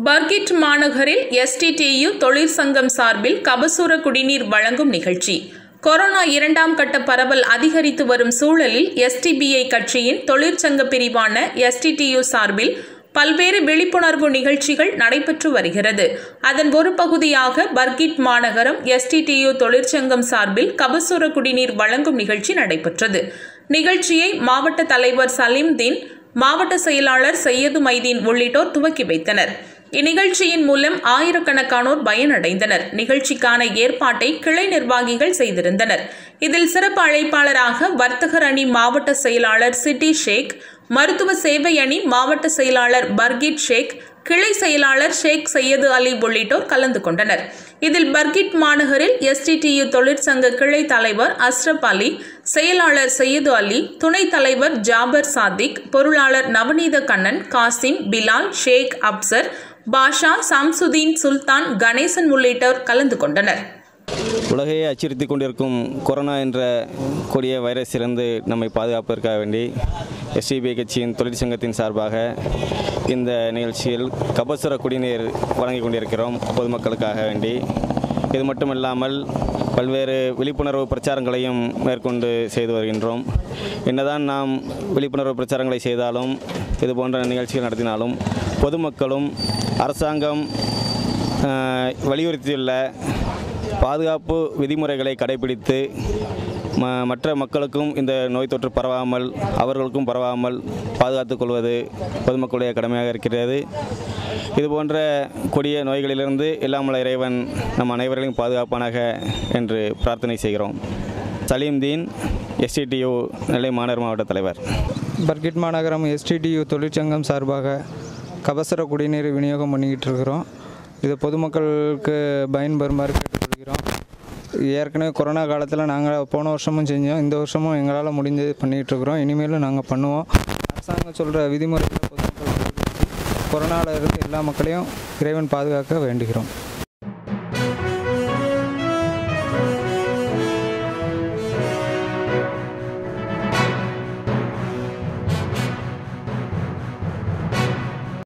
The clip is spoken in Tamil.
பர்கிட் மாநகரில் எஸ்டிடியு தொழிற்சங்கம் சார்பில் கபசுர குடிநீர் வழங்கும் நிகழ்ச்சி கொரோனா இரண்டாம் கட்ட பரவல் அதிகரித்து வரும் சூழலில் எஸ்டிபிஐ கட்சியின் தொழிற்சங்க பிரிவான எஸ்டிடியு சார்பில் பல்வேறு விழிப்புணர்வு நிகழ்ச்சிகள் நடைபெற்று வருகிறது அதன் ஒரு பகுதியாக பர்கிட் மாநகரம் எஸ்டிடியு தொழிற்சங்கம் சார்பில் கபசுர குடிநீர் வழங்கும் நிகழ்ச்சி நடைபெற்றது நிகழ்ச்சியை மாவட்ட தலைவர் சலீம்தீன் மாவட்ட செயலாளர் சையது மைதீன் உள்ளிட்டோர் துவக்கி வைத்தனர் இந்நிகழ்ச்சியின் மூலம் ஆயிரக்கணக்கானோர் பயனடைந்தனர் நிகழ்ச்சிக்கான ஏற்பாட்டை கிளை நிர்வாகிகள் செய்திருந்தனர் இதில் சிறப்பு அழைப்பாளராக வர்த்தகர் அணி மாவட்ட செயலாளர் சிட்டி ஷேக் மருத்துவ சேவை அணி மாவட்ட செயலாளர் பர்கிட் ஷேக் கிளை செயலாளர் ஷேக் சையது அலி உள்ளிட்டோர் கலந்து கொண்டனர் இதில் பர்கிட் மாநகரில் எஸ்டிடியு தொழிற்சங்க கிளை தலைவர் அஸ்ரப் அலி செயலாளர் சையது அலி துணைத் தலைவர் ஜாபர் சாதிக் பொருளாளர் நவநீத கண்ணன் காசிம் பிலால் ஷேக் அப்சர் பாஷா சம்சுதீன் சுல்தான் கணேசன் உள்ளிட்டோர் கலந்து கொண்டனர் உலகையே அச்சுறுத்தி கொண்டிருக்கும் கொரோனா என்ற கொடிய வைரஸிலிருந்து நம்மை பாதுகாப்பதற்காக வேண்டி எஸ்டிபிஐ கட்சியின் தொழிற்சங்கத்தின் சார்பாக இந்த நிகழ்ச்சியில் கபசுர குடிநீர் வழங்கி கொண்டிருக்கிறோம் பொதுமக்களுக்காக வேண்டி இது மட்டுமல்லாமல் பல்வேறு விழிப்புணர்வு பிரச்சாரங்களையும் மேற்கொண்டு செய்து வருகின்றோம் என்னதான் நாம் விழிப்புணர்வு பிரச்சாரங்களை செய்தாலும் இது போன்ற நிகழ்ச்சிகள் நடத்தினாலும் பொதுமக்களும் அரசாங்கம் ஆஹ், வலியுறுத்தியுள்ள பாதுகாப்பு விதிமுறைகளை கடைபிடித்து ம மற்ற மக்களுக்கும் இந்த நோய் தொற்று பரவாமல் அவர்களுக்கும் பரவாமல் பாதுகாத்துக் கொள்வது பொதுமக்களுடைய கடமையாக இருக்கிறது இது போன்ற கொடிய நோய்களிலிருந்து எல்லாமல்ல இறைவன் நம் அனைவரையும் பாதுகாப்பானாக என்று பிரார்த்தனை செய்கிறோம் சலீம்தீன் எஸ்டிடியு நெல்லை மாநகர் மாவட்ட தலைவர் பர்கிட் மாநகரம் எஸ்டிடியு தொழிற்சங்கம் சார்பாக கபசுர குடிநீர் விநியோகம் பண்ணிக்கிட்டு இருக்கிறோம் இது பொதுமக்களுக்கு பயன்பெறுமாறு கேட்டுக்கொள்கிறோம் ஏற்கனவே கொரோனா காலத்தில் நாங்கள் போன வருஷமும் செஞ்சோம் இந்த வருஷமும் எங்களால் முடிஞ்சது பண்ணிக்கிட்டு இருக்கிறோம் இனிமேலும் நாங்கள் பண்ணுவோம் அரசாங்கம் சொல்கிற விதிமுறைகளை பொதுமக்கள் கடைபிடித்து கொரோனாவில் இருந்து எல்லா மக்களையும் இறைவன் பாதுகாக்க வேண்டுகிறோம்